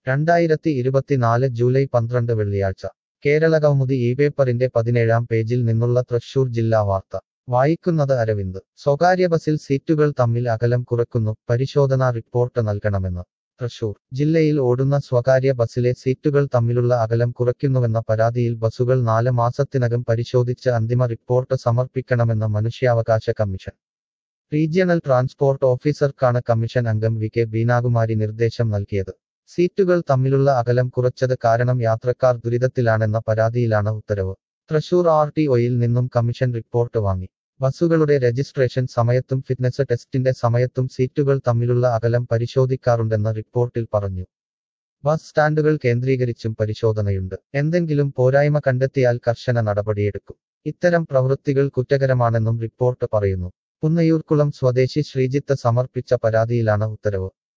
രണ്ടായിരത്തി ഇരുപത്തിനാല് ജൂലൈ പന്ത്രണ്ട് വെള്ളിയാഴ്ച കേരളകൗമുദി ഈ പേപ്പറിന്റെ പതിനേഴാം പേജിൽ നിന്നുള്ള തൃശൂർ ജില്ലാ വാർത്ത വായിക്കുന്നത് അരവിന്ദ് സ്വകാര്യ ബസിൽ സീറ്റുകൾ തമ്മിൽ അകലം കുറയ്ക്കുന്നു പരിശോധനാ റിപ്പോർട്ട് നൽകണമെന്ന് തൃശൂർ ജില്ലയിൽ ഓടുന്ന സ്വകാര്യ ബസിലെ സീറ്റുകൾ തമ്മിലുള്ള അകലം കുറയ്ക്കുന്നുവെന്ന പരാതിയിൽ ബസുകൾ നാല് മാസത്തിനകം പരിശോധിച്ച് അന്തിമ റിപ്പോർട്ട് സമർപ്പിക്കണമെന്ന് മനുഷ്യാവകാശ കമ്മീഷൻ റീജിയണൽ ട്രാൻസ്പോർട്ട് ഓഫീസർക്കാണ് കമ്മീഷൻ അംഗം വി കെ ബീനാകുമാരി നിർദ്ദേശം നൽകിയത് സീറ്റുകൾ തമ്മിലുള്ള അകലം കുറച്ചത് കാരണം യാത്രക്കാർ ദുരിതത്തിലാണെന്ന പരാതിയിലാണ് ഉത്തരവ് തൃശൂർ ആർ ടി ഒയിൽ നിന്നും കമ്മീഷൻ റിപ്പോർട്ട് വാങ്ങി ബസ്സുകളുടെ രജിസ്ട്രേഷൻ സമയത്തും ഫിറ്റ്നസ് ടെസ്റ്റിന്റെ സമയത്തും സീറ്റുകൾ തമ്മിലുള്ള അകലം പരിശോധിക്കാറുണ്ടെന്ന് റിപ്പോർട്ടിൽ പറഞ്ഞു ബസ് സ്റ്റാൻഡുകൾ കേന്ദ്രീകരിച്ചും പരിശോധനയുണ്ട് എന്തെങ്കിലും പോരായ്മ കണ്ടെത്തിയാൽ കർശന നടപടിയെടുക്കും ഇത്തരം പ്രവൃത്തികൾ കുറ്റകരമാണെന്നും റിപ്പോർട്ട് പറയുന്നു പുന്നയൂർക്കുളം സ്വദേശി ശ്രീജിത്ത് സമർപ്പിച്ച പരാതിയിലാണ് ഉത്തരവ്